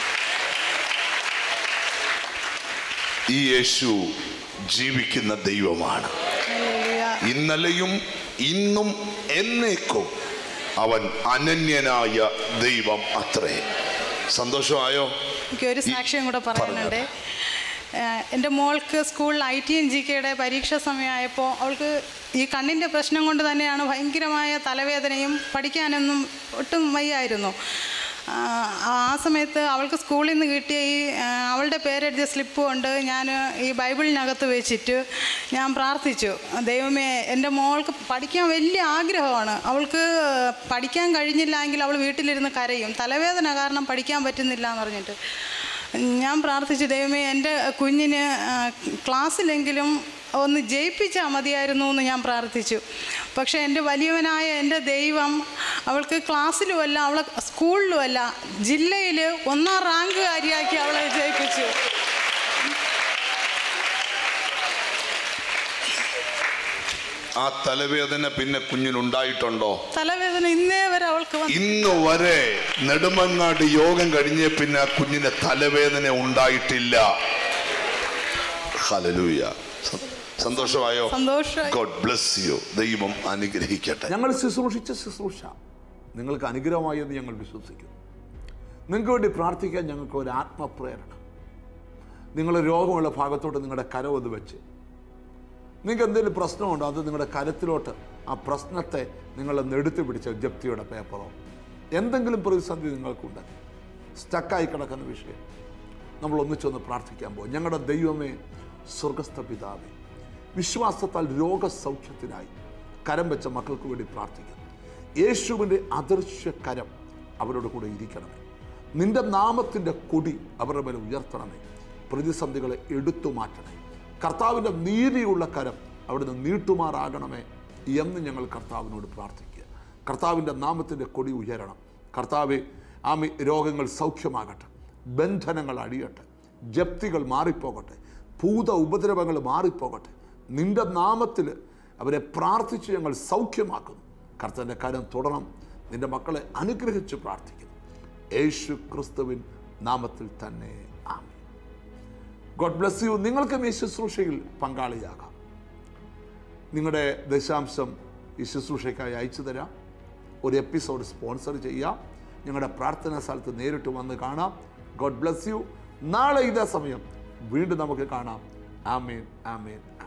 ഈ യേശു ജീവിക്കുന്ന ദൈവമാണ് ഹല്ലേലൂയ. ഇന്നലെയും ഇന്നും എന്നേക്കും അവൻ അനന്യനായ ദൈവം അത്രേ സന്തോഷമായോ എനിക്ക് ഒരു സാക്ഷ്യം കൂടെ പറയാനുണ്ട് ഏഹ് എൻ്റെ മോൾക്ക് സ്കൂളിൽ ഐ ടി എൻ ജി കെയുടെ പരീക്ഷ സമയമായപ്പോൾ അവൾക്ക് ഈ കണ്ണിൻ്റെ പ്രശ്നം കൊണ്ട് തന്നെയാണ് ഭയങ്കരമായ തലവേദനയും പഠിക്കാനൊന്നും ഒട്ടും വയ്യായിരുന്നു ആ, ആ സമയത്ത് അവൾക്ക് സ്കൂളിൽ നിന്ന് കിട്ടിയ ഈ ആ, അവളുടെ പേരെഴുതിയ സ്ലിപ്പ് കൊണ്ട് ഞാൻ ഈ ബൈബിളിനകത്ത് വെച്ചിട്ട് ഞാൻ പ്രാർത്ഥിച്ചു ദൈവമേ എൻ്റെ മോൾക്ക് പഠിക്കാൻ വലിയ ആഗ്രഹമാണ് അവൾക്ക് പഠിക്കാൻ കഴിഞ്ഞില്ലെങ്കിൽ അവൾ വീട്ടിലിരുന്ന് കരയും തലവേദന കാരണം പഠിക്കാൻ പറ്റുന്നില്ല എന്ന് പറഞ്ഞിട്ട് ഞാൻ പ്രാർത്ഥിച്ചു ദൈവമേ എൻ്റെ കുഞ്ഞിന് ആ, ക്ലാസ്സിലെങ്കിലും ഒന്ന് ജയിപ്പിച്ചാൽ മതിയായിരുന്നു എന്ന് ഞാൻ പ്രാർത്ഥിച്ചു പക്ഷേ എൻ്റെ വലിയവനായ എൻ്റെ ദൈവം അവൾക്ക് ക്ലാസ്സിലുമല്ല അവളെ സ്കൂളിലുമല്ല ജില്ലയിൽ ഒന്നാം റാങ്കുകാരിയാക്കി അവളെ ജയിപ്പിച്ചു ആ തലവേദന പിന്നെ കുഞ്ഞിനുണ്ടായിട്ടുണ്ടോ തലവേദന ഇന്നേ വരെ അവൾക്ക് വന്നു ഇന്ന് വരെ നെടുമങ്ങാട് യോഗം കഴിഞ്ഞ പിന്നെ ആ കുഞ്ഞിന് തലവേദന ഉണ്ടായിട്ടില്ല ഹല്ലേലൂയ സ- സന്തോഷമായോ സന്തോഷമായി ഗോഡ് ബ്ലസ് യു ദൈവം അനുഗ്രഹിക്കട്ടെ ഞങ്ങൾ ശുശ്രൂഷിച്ച ശുശ്രൂഷ നിങ്ങൾക്ക് അനുഗ്രഹമായി എന്ന് ഞങ്ങൾ വിശ്വസിക്കുന്നു നിങ്ങൾക്ക് വേണ്ടി പ്രാർത്ഥിക്കാൻ ഞങ്ങൾക്ക് ഒരു ആത്മപ്രേരണ നിങ്ങൾ രോഗമുള്ള ഭാഗത്തോട്ട് നിങ്ങളുടെ കരം ഒന്ന് വെച്ച് നിങ്ങൾക്ക് എന്തെങ്കിലും പ്രശ്നമുണ്ടോ അത് നിങ്ങളുടെ കരത്തിലോട്ട് ആ പ്രശ്നത്തെ നിങ്ങൾ നെടുത്ത് പിടിച്ച ജപ്തിയുടെ പേപ്പറോ എന്തെങ്കിലും പ്രതിസന്ധി നിങ്ങൾക്കുണ്ട് സ്റ്റക്കായി കിടക്കുന്ന വിഷയം നമ്മൾ ഒന്നിച്ചൊന്ന് പ്രാർത്ഥിക്കാൻ പോകും ഞങ്ങളുടെ ദൈവമേ സ്വർഗസ്ഥ പിതാവേ വിശ്വാസത്താൽ രോഗസൗഖ്യത്തിനായി കരം വെച്ച മക്കൾക്ക് വേണ്ടി പ്രാർത്ഥിക്കുന്നു യേശുവിൻ്റെ അദൃശ്യ കരം അവരോട് കൂടെ ഇരിക്കണമേ നിന്റെ നാമത്തിൻ്റെ കൊടി അവരുടെ മേലെ ഉയർത്തണമേ പ്രതിസന്ധികളെ എടുത്തു മാറ്റണേ കർത്താവിൻ്റെ നീതിയുള്ള കരം അവിടുന്ന് നീട്ടുമാറാകണമേ എന്ന് ഞങ്ങൾ കർത്താവിനോട് പ്രാർത്ഥിക്കുക കർത്താവിൻ്റെ നാമത്തിൻ്റെ കൊടി ഉയരണം കർത്താവെ ആമി രോഗങ്ങൾ സൗഖ്യമാകട്ടെ ബന്ധനങ്ങൾ അഴിയട്ടെ ജപ്തികൾ മാറിപ്പോകട്ടെ ഭൂത ഉപദ്രവങ്ങൾ മാറിപ്പോകട്ടെ നിന്റെ നാമത്തിൽ അവരെ പ്രാർത്ഥിച്ച് ഞങ്ങൾ സൗഖ്യമാക്കുന്നു കർത്തൻ്റെ കരം തുടരണം നിന്റെ മക്കളെ അനുഗ്രഹിച്ച് പ്രാർത്ഥിക്കുന്നു യേശു ക്രിസ്തുവിൻ നാമത്തിൽ തന്നെ ആമേൻ ഗോഡ് ബ്ലസ് യു നിങ്ങൾക്കും ഈ ശുശ്രൂഷയിൽ പങ്കാളിയാകാം നിങ്ങളുടെ ദശാംശം ഈ ശുശ്രൂഷയ്ക്കായി അയച്ചു തരാം ഒരു എപ്പിസോഡ് സ്പോൺസർ ചെയ്യാം ഞങ്ങളുടെ പ്രാർത്ഥനാ സ്ഥലത്ത് നേരിട്ട് വന്ന് കാണാം ഗോഡ് ബ്ലസ് യു നാളെ ഇതേ സമയം വീണ്ടും നമുക്ക് കാണാം ആമേൻ ആമേൻ